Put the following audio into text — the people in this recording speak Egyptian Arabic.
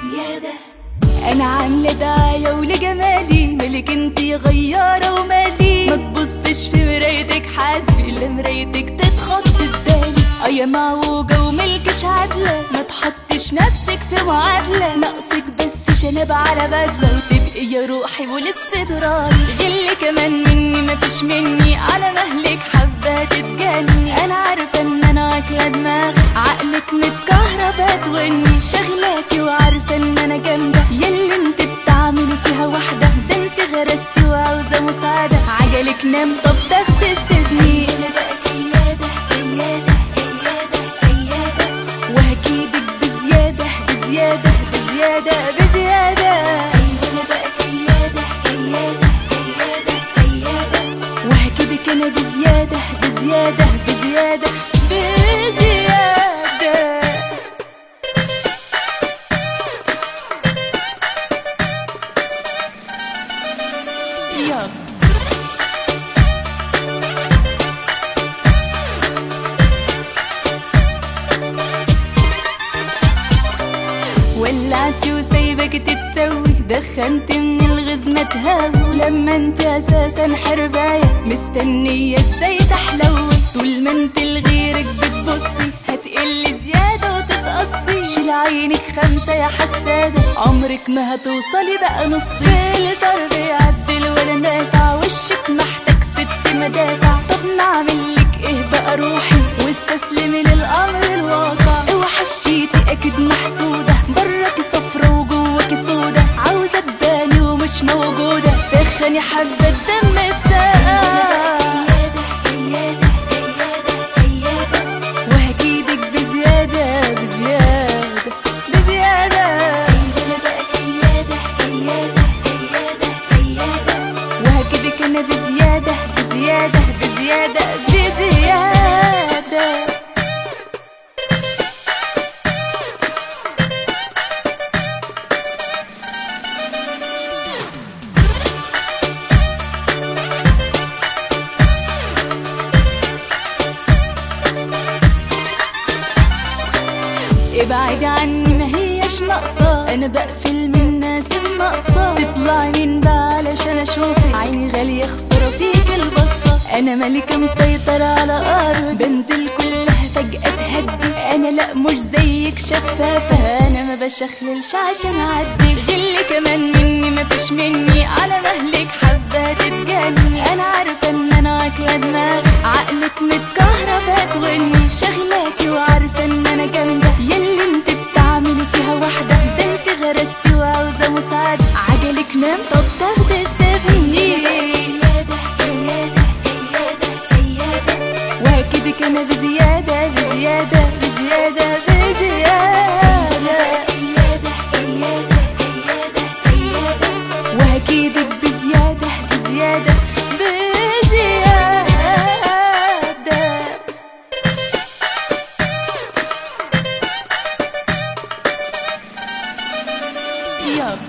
بزيادة انا عاملة دعاية ولجمالي ملك انتي غيارة ومالي ما تبصش في مرايتك حاسبي الا مرايتك تتخط بدالي اه يا معوجة وملكش عدلة ما تحطش نفسك في معادلة ناقصك بس شنب على بدلة وتبقي يا روحي بوليس فيدرالي غل كمان مني مفيش مني على مهلك حبة تتجني انا عارفة ان انا واكلة دماغي عقلك متكهربة توني شغلاكي وعارفة ان انا جامدة ياللي انت بتعملي فيها واحدة ده انت غرستي وعاوزة مساعدة عجلك نام طب تاخدي استبني انا بقى كيادة كيادة كيادة كيادة وهكيدك بزيادة بزيادة بزيادة بزيادة انا بقى كيادة كيادة كيادة كيادة وهكيدك انا بزيادة بزيادة بزيادة بزيادة يلا ولعتي وسايبك تتسوي دخنت من الغاز ما تهاوي لما انت اساسا حرباية مستنية ازاي تحلوي طول ما انت لغيرك بتبصي هتقل زيادة وتتقصي شيل عينك خمسة يا حسادة عمرك ما هتوصلي بقى نصي الضرب يعدل ولا نافع وشك محتاج ست مدافع طب نعمل لك ايه بقى روحي واستسلمي للامر الواقع وحشيتي اكيد محسودة براكي صفرة وجواكي سودة عاوزة تباني ومش موجودة سخني حبة دم الساقع وهكيدك بزيادة بزيادة بزيادة وهكيدك انا بزيادة بزيادة بزيادة بزيادة ابعدي عني ما هيش ناقصة انا بقفل من الناس الناقصة تطلعي من بقى علشان اشوفك عيني غالية خسارة فيك البصة انا ملكة مسيطرة على ارض بنزل كلها فجأة تهدي انا لا مش زيك شفافة انا ما بشخللش عشان اعدي غل كمان مني ما فيش مني على مهلك حبة تتجني انا عارفة ان انا واكلة دماغي عقلك متكهربة توني شغلاكي وعارفة ان انا جامدة ياللي انت بتعملي فيها واحدة ده انت غرستي وعاوزة مساعدة عجلك نام طب تاخدي استبني وهكدك انا بزيادة بزيادة بزيادة بزيادة وهكيدك بزيادة بزيادة بزيادة يلا